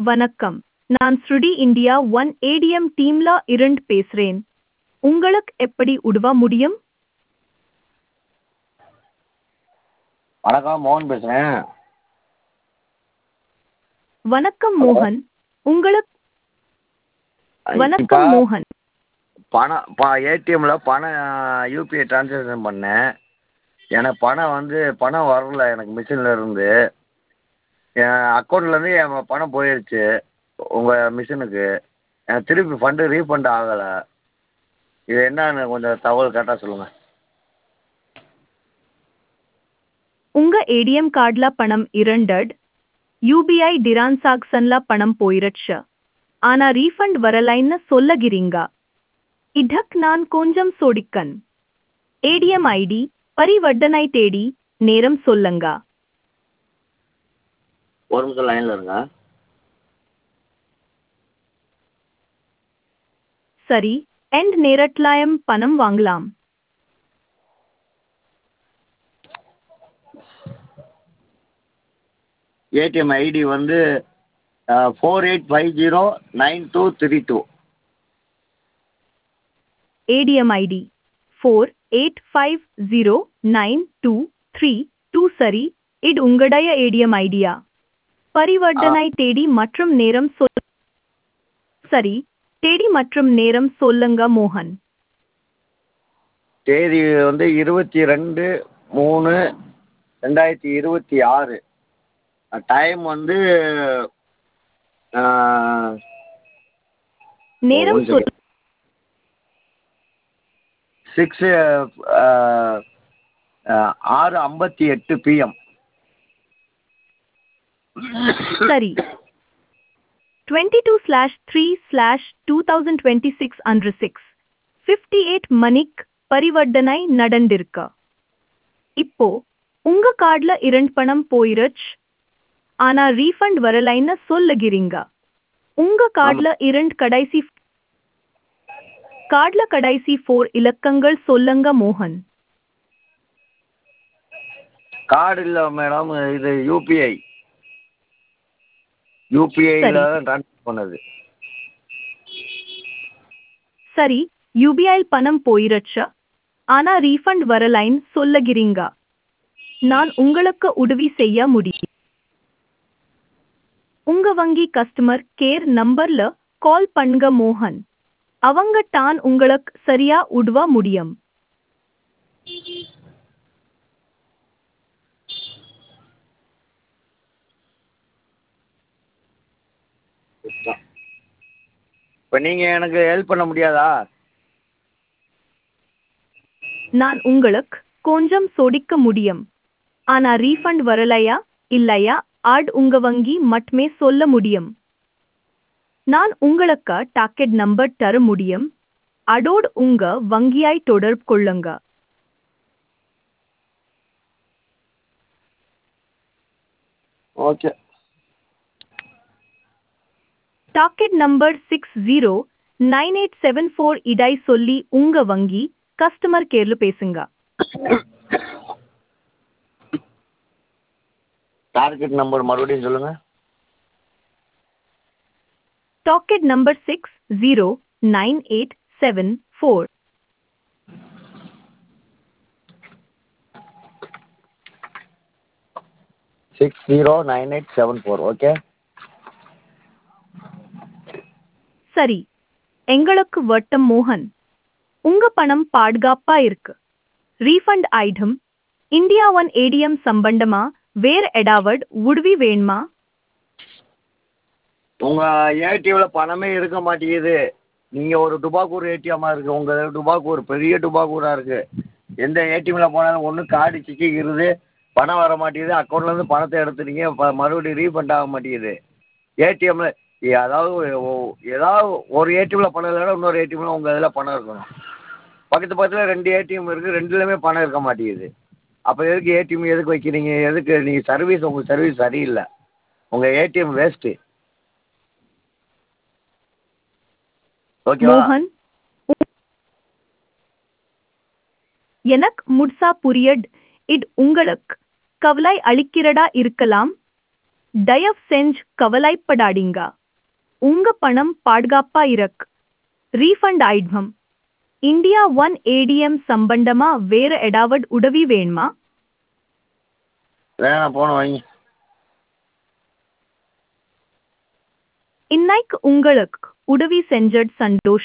வணக்கம் நான் ஸ்ருடி இந்தியா ஒன் ஏடிஎம் டீம்ல இருந்து பேசுறேன் உங்களுக்கு எப்படி உதவ முடியும் வணக்கம் மோகன் பேசுகிறேன் வணக்கம் மோகன் உங்களுக்கு இப்போ வணக்கம் மோகன் பணம் ப ஏடிஎம்மில் பணம் யூபிஐ ட்ரான்சாக்ஷன் பண்ணேன் எனக்கு பணம் வந்து பணம் வரல எனக்கு மிஷினில் இருந்து என் அக்கௌண்ட்லேருந்து என் பணம் போயிடுச்சு உங்கள் மிஷினுக்கு எனக்கு திருப்பி ஃபண்டு ரீஃபண்ட் ஆகலை இது என்னன்னு கொஞ்சம் தகவல் கரெக்டாக சொல்லுங்கள் உங்க ஏடிஎம் கார்டுல பணம் இரண்டட் யூபிஐ டிரான்சாக்சன்ல பணம் போயிருச்சு ஆனா ரீஃபண்ட் வரலைன்னு சொல்லகிறீங்க இதக் நான் கொஞ்சம் சோடிக்கன் ஏடிஎம் ஐடி பரிவர்த்தனை தேடி நேரம் சொல்லுங்க ஒரு நிமிஷம் லைனில் இருங்க சரி எண்ட் நேரட்லாயம் பணம் வாங்கலாம் ஏடிஎம் ஐடி வந்து four eight five zero nine two three two ATM ID four eight five zero nine two three two சரி இது உங்களுடைய ஏடிஎம் ஐடியா பரிவர்த்தனை தேதி மற்றும் நேரம் சொல் சரி தேதி மற்றும் நேரம் சொல்லுங்க மோகன் தேதி வந்து இருபத்தி ரெண்டு மூணு ரெண்டாயிரத்தி இருபத்தி ஆறு டைம் வந்து நேரம் ஒரு சொல் சிக்ஸு ஆறு ஐம்பத்தி எட்டு பிஎம் சரி twenty two slash three slash two thousand twenty six அன்று சிக்ஸ் ஃபிஃப்டி எயிட் மணிக் பரிவர்த்தனை நடந்திருக்கு இப்போ உங்க கார்டுல இரண்டு பணம் போயிருச்சு ஆனா ரீஃபண்ட் வரலைன்னு சொல்லுகிறீங்க உங்க கார்டுல இரண்டு கடைசி கார்டுல கடைசி ஃபோர் இலக்கங்கள் சொல்லுங்க மோகன் கார்டு இல்லை மேடம் இது யூபிஐ யூபிஐயில் சரி. ட்ரான்ஸ்ஃபர் பண்ணது சரி யூபிஐல் பணம் போயிருச்சு ஆனா ரீஃபண்ட் வரலைன்னு சொல்லுகிறீங்க நான் உங்களுக்கு உதவி செய்ய முடியும் உங்க வங்கி கஸ்டமர் கேர் நம்பர்ல கால் பண்ணுங்க மோகன் அவங்க தான் உங்களுக்கு சரியா உதவ முடியும் இப்போ நீங்கள் எனக்கு ஹெல்ப் பண்ண முடியாதா நான் உங்களுக்கு கொஞ்சம் சொடிக்க முடியும் ஆனா ரீஃபண்ட் வரலையா இல்லையா ஆட் உங்க வங்கி மட்டுமே சொல்ல முடியும் நான் உங்களுக்கு டாக்கெட் நம்பர் தர முடியும் அதோடு உங்க வங்கியாய் தொடர்பு கொள்ளுங்க okay docket number six zero nine eight seven four இடாய் சொல்லி உங்க வங்கி கஸ்டமர் கேர்ல பேசுங்க டார்கெட் நம்பர் மறுபடியும் சொல்லுங்கள் docket number six zero nine eight seven four six zero nine eight seven four okay சரி எங்களுக்கு வட்டம் மோகன் உங்க பணம் பாதுகாப்பா இருக்கு refund item India one ATM சம்பந்தமா வேற எடாவட் உதவி வேணுமா உங்கள் ஏடிஎம்மில் பணமே இருக்க மாட்டேங்குது நீங்கள் ஒரு டுபாக்கூர் ஏடிஎம்மாக இருக்குது உங்கள் டுபாக்கூர் பெரிய டுபாக்கூராக இருக்குது எந்த ஏடிஎம்மில் போனாலும் ஒன்று கார்டு சிக்கிக்கிறது பணம் வர மாட்டேங்குது அக்கௌண்ட்லேருந்து பணத்தை எடுத்துட்டீங்க இப்போ மறுபடியும் ரீஃபண்ட் ஆக மாட்டேங்குது ஏடிஎம்மில் அதாவது ஒ- ஏதாவது ஒரு ஏடிஎம்மில் பணம் இல்லைன்னா இன்னொரு ஏடிஎம்மில் உங்கள் இதில் பணம் இருக்கணும் பக்கத்து பக்கத்தில் ரெண்டு ஏடிஎம் இருக்குது ரெண்டுலேயுமே பணம் இருக்க மாட்டேங்குது அப்போ எதுக்கு ஏடிஎம் எதுக்கு வைக்கிறீங்க எதுக்கு நீங்கள் சர்வீஸ் உங்கள் சர்வீஸ் சரியில்லை உங்கள் ஏடிஎம் வேஸ்ட்டு ஓகேவா மோகன் எனக்கு முட்சா புரியட் இட் உங்களுக்கு கவலை அளிக்கிறதா இருக்கலாம் தயவு செஞ்சு கவலைப்படாதீங்க உங்க பணம் பாதுகாப்பா இருக்கு ரீஃபண்ட் ஆயிடும் இந்தியா ஒன் ஏடிஎம் சம்பந்தமா வேற ஏதாவது உதவி வேணுமா வேணாம் போன வைங்க இன்னைக்கு உங்களுக்கு உதவி செஞ்சது சந்தோஷம்